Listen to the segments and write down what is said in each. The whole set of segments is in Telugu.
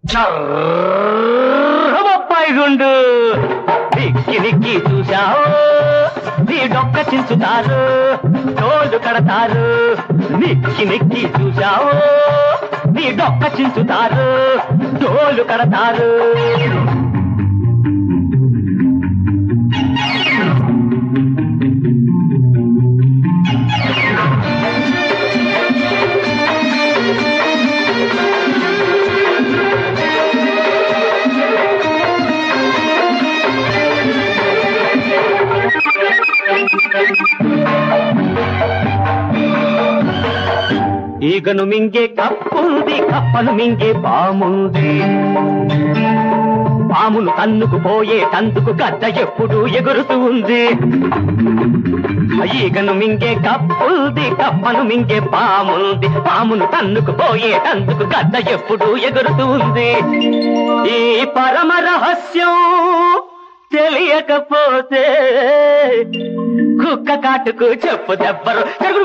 బొప్పాయి గుండు నిక్కి నిక్కి చూశావు నీ డొక్క చించుతారు తోలు కడతారు నిక్కి నిక్కి చూశావు నీ డొక్క చించుతారు తోలు కడతారు ఈగను మింగే కప్పుంది కప్పను మింగే పాముంది పామును తన్నుకు పోయే తందుకు గద్ద ఎప్పుడు ఎగురుతూ ఉంది ఈగను మింగే కప్పుంది కప్పను మింగే పాముంది పామును తన్నుకు పోయే తందుకు గద్ద ఎప్పుడు ఎగురుతూ ఉంది ఈ పరమ రహస్యం తెలియకపోతే కుక్క కాటుకు చెప్పు దెబ్బరు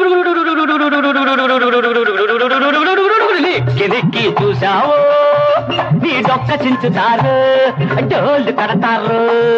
నిక్కి నిక్కి చూసావు నీ డొక్క చించుతారు డోళ్ళు కడతారు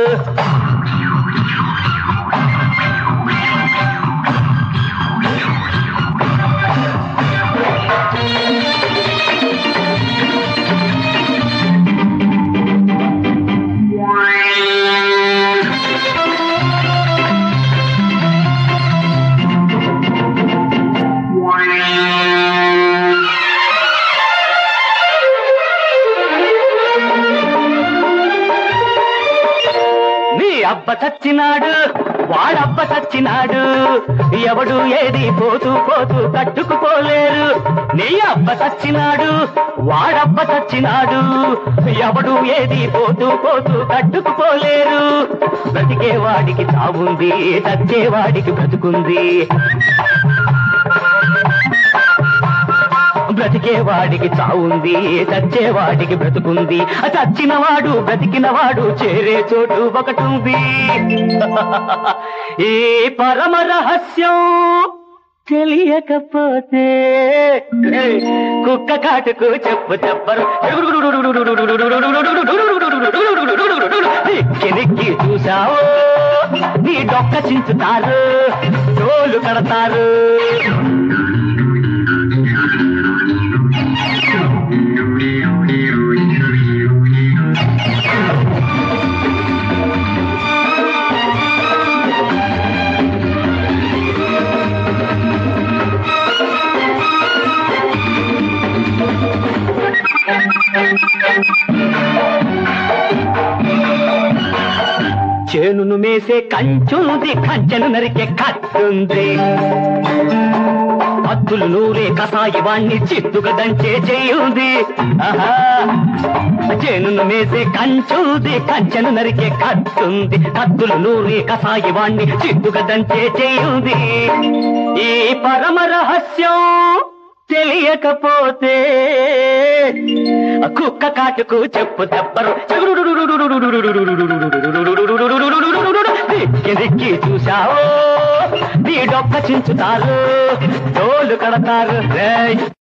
నీ అబ్బ చచ్చినాడు వాడబ్బ చచ్చినాడు ఎవడు ఏది పోతూ పోతూ కట్టుకుపోలేరు నీ అబ్బ చచ్చినాడు వాడబ్బ చచ్చినాడు ఎవడు ఏది పోతూ పోతూ కట్టుకుపోలేరు బ్రతికేవాడికి చావుంది చచ్చేవాడికి బ్రతుకుంది బ్రతికేవాడికి చావుంది చచ్చేవాడికి బ్రతుకుంది ఆ చచ్చినవాడు బ్రతికినవాడు చేరే చోటు ఒకటుంది ఈ పరమ రహస్యం తెలియకపోతే కుక్క కాటుకు చెప్పు చెప్పరు నిక్కి నిక్కి చూసావు నీ డొక్క చించుతారు తోలు కడతారు చేనును మేసే కంచుంది కంచెను నరికే కత్తుంది కత్తులు నూరే కసాయి వాణ్ణి చిత్తుగా దంచే చేయుంది ఆహా చేనును మేసే కంచుంది కంచెను నరికే కత్తుంది కత్తులు నూరే కసాయి వాణ్ణి చిత్తుగా దంచే చేయుంది ఈ పరమ రహస్యం తెలియకపోతే ఆ కుక్క కాటుకు చెప్పు దెబ్బరు దిక్కి దిక్కి చూశావు నీ డొక్క చించుతారు తోలు కడతారు రేయ్